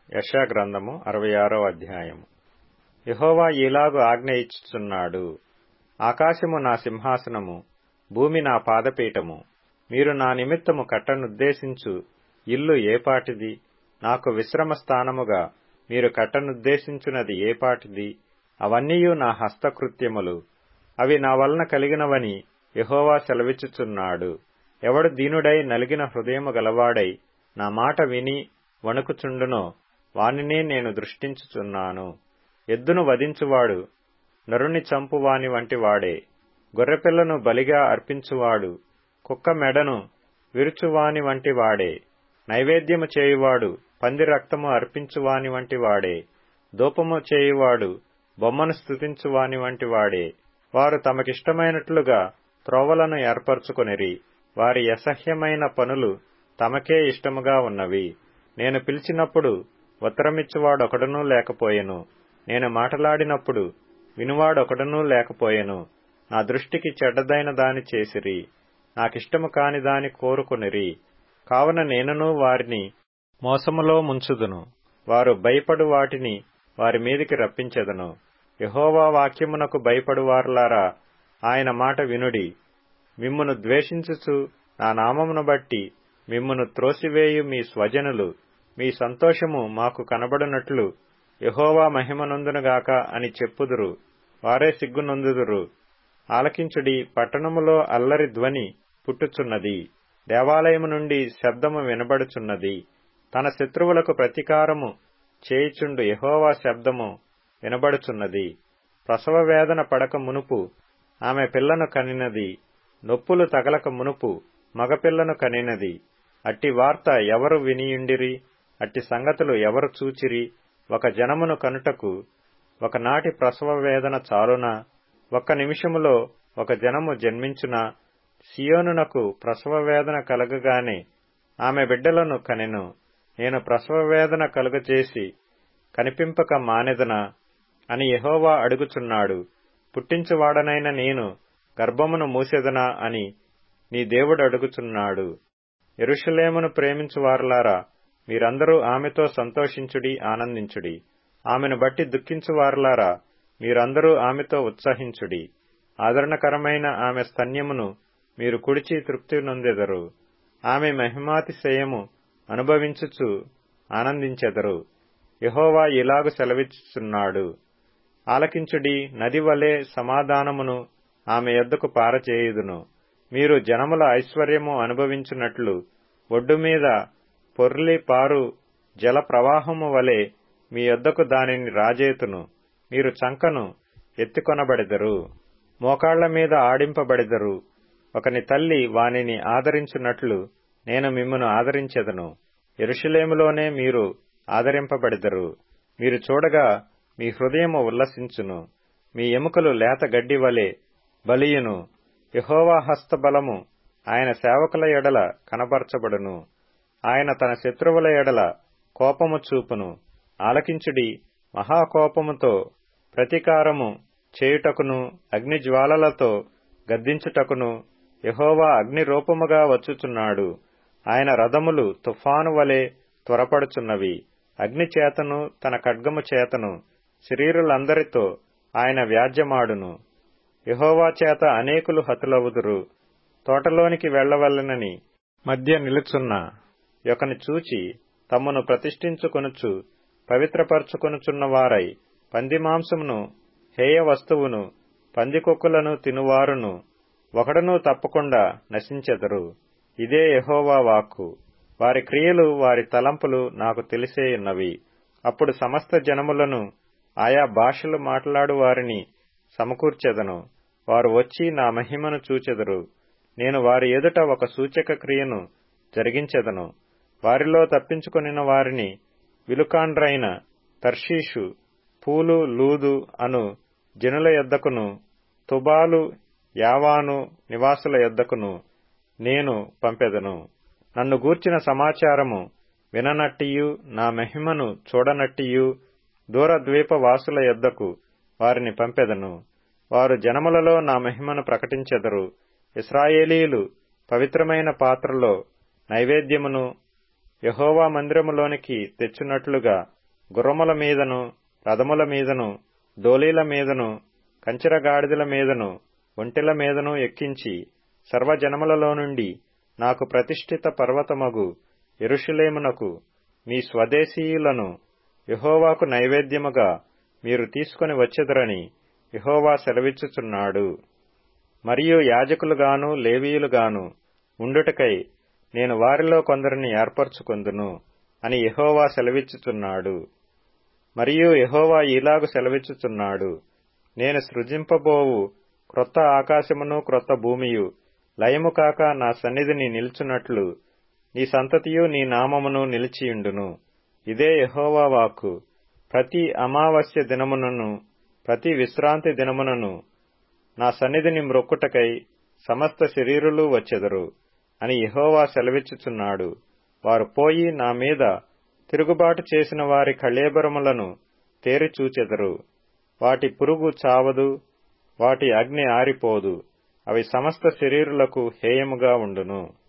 యెషయా గ్రంథము అరవై ఆరో అధ్యాయము యెహోవా ఈలాగు ఆజ్ఞ ఇచ్చుచున్నాడు ఆకాశము నా సింహాసనము భూమి నా పాదపీఠము మీరు నా నిమిత్తము కట్టనుద్దేశించు ఇల్లు ఏపాటిది నాకు విశ్రమ స్థానముగా మీరు కట్టనుద్దేశించున్నది ఏపాటిది అవన్నీయు నా హస్తకృత్యములు అవి నా వలన కలిగినవని యెహోవా సెలవిచ్చుచున్నాడు ఎవడు దీనుడై నలిగిన హృదయము గలవాడై నా మాట విని వణుకుచుండునో వానినే నేను దృష్టించుచున్నాను ఎద్దును వధించువాడు నరుని చంపువాని వంటి వాడే గొర్రెపిల్లను బలిగా అర్పించువాడు కుక్క మెడను విరుచువాని వంటి వాడే నైవేద్యము చేయువాడు పంది రక్తము అర్పించువాని వంటి వాడే దూపము చేయువాడు బొమ్మను స్తుతించువాని వంటి వాడే వారు తమకిష్టమైనట్లుగా త్రోవలను ఏర్పరచుకొనిరి వారి అసహ్యమైన పనులు తమకే ఇష్టముగా ఉన్నవి నేను పిలిచినప్పుడు ఉత్తరమిచ్చువాడొకడునూ లేకపోయెను నేను మాటలాడినప్పుడు వినువాడొకడునూ లేకపోయెను నా దృష్టికి చెడ్డదైన దాని చేసిరి నాకిష్టము కాని దాని కోరుకొనిరి కావున నేనును వారిని మోసములో ముంచుదును వారు భయపడు వాటిని వారి మీదికి రప్పించెదను యహోవా వాక్యమునకు భయపడువారులారా ఆయన మాట వినుడి మిమ్మును ద్వేషించుచు నా నామమును బట్టి మిమ్మును త్రోసివేయు మీ స్వజనులు మీ సంతోషము మాకు కనబడినట్లు యహోవా మహిమనొందునుగాక అని చెప్పుదురు వారే సిగ్గునొందుదురు ఆలకించుడి పట్టణములో అల్లరి ధ్వని పుట్టుచున్నది దేవాలయము నుండి శబ్దము వినబడుచున్నది తన శత్రువులకు ప్రతీకారము చేయుచుండు యహోవా శబ్దము వినబడుచున్నది ప్రసవ వేదన పడక మునుపు ఆమె పిల్లను కనినది నొప్పులు తగలక మునుపు మగపిల్లను కనినది అట్టి వార్త ఎవరు వినియుండిరి అట్టి సంగతులు ఎవరు చూచిరి ఒక జనమును కనుటకు ఒకనాటి ప్రసవ వేదన చాలునా ఒక్క నిమిషములో ఒక జనము జన్మించునా సియోనునకు ప్రసవ వేదన కలగగానే ఆమె బిడ్డలను కనెను నేను ప్రసవ వేదన కలుగచేసి కనిపింపక మానెదనా అని యహోవా అడుగుచున్నాడు పుట్టించువాడనైన నేను గర్భమును మూసెదనా అని నీ దేవుడు అడుగుచున్నాడు ఎరుషలేమును ప్రేమించువారులారా మీరందరూ ఆమెతో సంతోషించుడి ఆనందించుడి ఆమెను బట్టి దుఃఖించువారులారా మీరందరూ ఆమెతో ఉత్సహించుడి ఆదరణకరమైన ఆమె స్తన్యమును మీరు కుడిచి తృప్తి నొందెదరు ఆమె మహిమాతిశయము అనుభవించుచు ఆనందించెదరు యహోవా ఇలాగు సెలవిచ్చుచున్నాడు ఆలకించుడి నది వలె సమాధానమును ఆమె యొద్దకు పారచేయుదును మీరు జనముల ఐశ్వర్యము అనుభవించున్నట్లు ఒడ్డు మీద పొర్లి పారు జల ప్రవాహము వలె మీ యొద్దకు దానిని రాజేతును మీరు చంకను ఎత్తికొనబడెదరు మోకాళ్ల మీద ఆడింపబడెదరు ఒకని తల్లి వానిని ఆదరించున్నట్లు నేను మిమ్మను ఆదరించెదను ఎరుషులేములోనే మీరు ఆదరింపబడెదరు మీరు చూడగా మీ హృదయము ఉల్లసించును మీ ఎముకలు లేత గడ్డి వలె బలియును యహోవా హస్తబలము ఆయన సేవకుల ఎడల కనబరచబడును ఆయన తన శత్రువుల ఎడల కోపము చూపును ఆలకించుడి మహాకోపముతో ప్రతీకారము చేయుటకును అగ్నిజ్వాలలతో గద్దించుటకును యహోవా అగ్ని రూపముగా వచ్చుచున్నాడు ఆయన రథములు తుఫాను వలె త్వరపడుచున్నవి అగ్ని చేతను తన ఖడ్గము చేతను శరీరులందరితో ఆయన వ్యాజ్యమాడును యహోవా చేత అనేకులు హతులవుదురు తోటలోనికి వెళ్లవలనని మధ్య నిలుచున్న యొకని చూచి తమ్మును ప్రతిష్ఠించుకొనుచు పవిత్రపరచుకొనుచున్న వారై పంది మాంసమును హేయ వస్తువును పందికొక్కులను తినువారును ఒకడనూ తప్పకుండా నశించెదరు ఇదే యహోవా వాక్కు వారి క్రియలు వారి తలంపులు నాకు తెలిసేయున్నవి అప్పుడు సమస్త జనములను ఆయా భాషలు మాట్లాడు వారిని సమకూర్చెదను వారు వచ్చి నా మహిమను చూచెదరు నేను వారి ఎదుట ఒక సూచక క్రియను జరిగించెదను వారిలో తప్పించుకొనిన వారిని విలుకాండ్రైన తర్షీషు పూలు లూదు అను జనుల యొద్దకును తుబాలు యావాను నివాసుల యొద్దకును నేను పంపెదను నన్ను గూర్చిన సమాచారము విననట్టియు నా మహిమను చూడనట్టియు దూరద్వీప వాసుల యొద్దకు వారిని పంపెదను వారు జనములలో నా మహిమను ప్రకటించెదరు ఇస్రాయేలీలు పవిత్రమైన పాత్రలో నైవేద్యమును యహోవా మందిరములోనికి తెచ్చున్నట్లుగా గుర్రముల మీదను రథముల మీదను డోలీల మీదను కంచెరగాడిదల మీదను ఒంటెల మీదను ఎక్కించి సర్వజనములలో నుండి నాకు ప్రతిష్ఠిత పర్వతమగు ఎరుషులేమునకు మీ స్వదేశీయులను యహోవాకు నైవేద్యముగా మీరు తీసుకొని వచ్చెదరని యహోవా సెలవిచ్చుచున్నాడు మరియు యాజకులుగాను లేవీయులుగాను ఉండుటకై నేను వారిలో కొందరిని ఏర్పరచుకొందును అని యహోవా సెలవిచ్చుచున్నాడు మరియు యహోవా ఈలాగు సెలవిచ్చుచున్నాడు నేను సృజింపబోవు క్రొత్త ఆకాశమును క్రొత్త భూమియు లయము కాక నా సన్నిధిని నిల్చున్నట్లు నీ సంతతియు నీ నామమును నిలిచియుండును ఇదే యహోవా వాక్కు ప్రతి అమావాస్య దినమునను ప్రతి విశ్రాంతి దినమునను నా సన్నిధిని మ్రొక్కుటకై సమస్త శరీరులు వచ్చెదరు అని యహోవా సెలవిచ్చుచున్నాడు వారు పోయి నా మీద తిరుగుబాటు చేసిన వారి కళేబరములను తేరి చూచెదరు వాటి పురుగు చావదు వాటి అగ్ని ఆరిపోదు అవి సమస్త శరీరులకు హేయముగా ఉండును